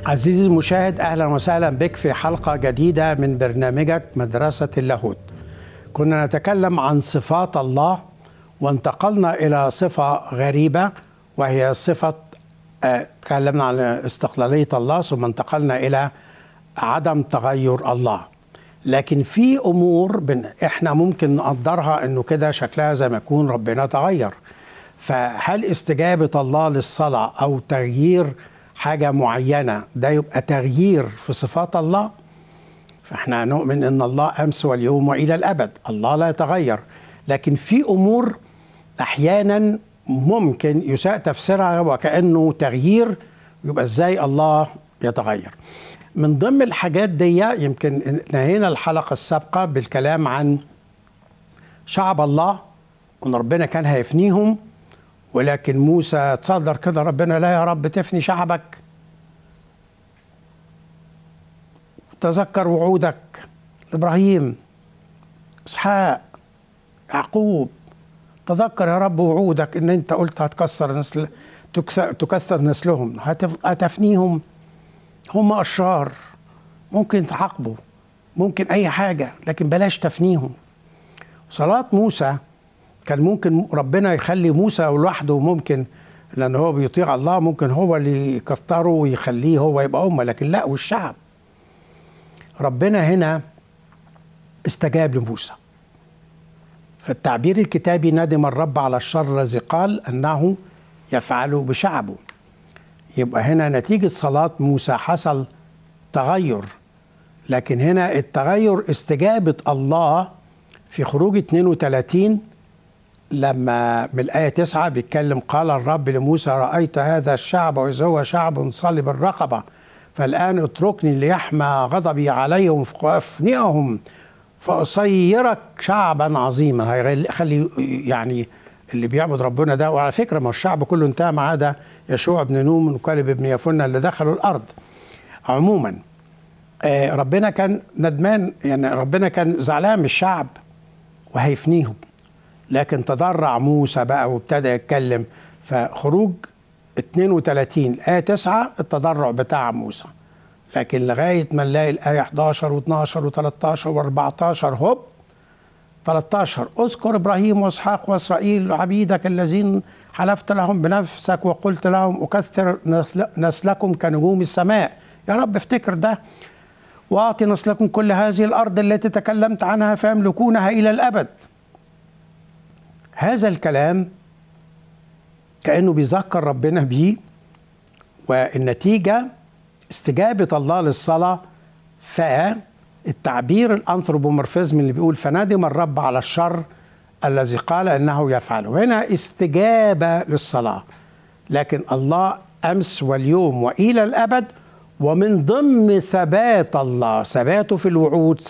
عزيزي المشاهد اهلا وسهلا بك في حلقه جديده من برنامجك مدرسه اللاهوت. كنا نتكلم عن صفات الله وانتقلنا الى صفه غريبه وهي صفه آه، تكلمنا عن استقلاليه الله ثم انتقلنا الى عدم تغير الله. لكن في امور بن احنا ممكن نقدرها انه كده شكلها زي ما يكون ربنا تغير. فهل استجابه الله للصلاه او تغيير حاجة معينة ده يبقى تغيير في صفات الله فاحنا نؤمن ان الله امس واليوم والى الابد الله لا يتغير لكن في امور احيانا ممكن يساء تفسيرها وكانه تغيير يبقى ازاي الله يتغير من ضمن الحاجات دي يمكن نهينا الحلقة السابقة بالكلام عن شعب الله وان ربنا كان هيفنيهم ولكن موسى تصدر كده ربنا لا يا رب تفني شعبك تذكر وعودك لابراهيم اسحاق يعقوب تذكر يا رب وعودك ان انت قلت هتكسر نسل تكسر نسلهم هتف... هتفنيهم هم اشرار ممكن تعاقبوا ممكن اي حاجه لكن بلاش تفنيهم صلاه موسى كان ممكن ربنا يخلي موسى لوحده ممكن لان هو بيطيع الله ممكن هو اللي يكتره ويخليه هو يبقى امه لكن لا والشعب ربنا هنا استجاب لموسى فالتعبير الكتابي ندم الرب على الشر الذي قال انه يفعله بشعبه يبقى هنا نتيجه صلاه موسى حصل تغير لكن هنا التغير استجابه الله في خروج 32 لما من الآية تسعة بيتكلم قال الرب لموسى رأيت هذا الشعب وإذا هو شعب صلب الرقبة فالآن اتركني ليحمى غضبي عليهم فأفنئهم فأصيرك شعبا عظيما هيخلي يعني اللي بيعبد ربنا ده وعلى فكرة ما الشعب كله انتهى ما عدا يشوع بن نوم وكالب بن يفنة اللي دخلوا الأرض عموما آه ربنا كان ندمان يعني ربنا كان زعلان من الشعب وهيفنيهم لكن تضرع موسى بقى وابتدى يتكلم فخروج 32 آية 9 التضرع بتاع موسى لكن لغاية ما نلاقي الآية 11 و12 و13 و14 هوب 13 اذكر إبراهيم وإسحاق وإسرائيل عبيدك الذين حلفت لهم بنفسك وقلت لهم أكثر نسلكم كنجوم السماء يا رب افتكر ده وأعطي نسلكم كل هذه الأرض التي تكلمت عنها فيملكونها إلى الأبد هذا الكلام كأنه بيذكر ربنا بيه والنتيجة استجابة الله للصلاة فالتعبير الأنثروبومورفيزم اللي بيقول فندم الرب على الشر الذي قال انه يفعله هنا استجابه للصلاه لكن الله امس واليوم والى الابد ومن ضمن ثبات الله ثباته في الوعود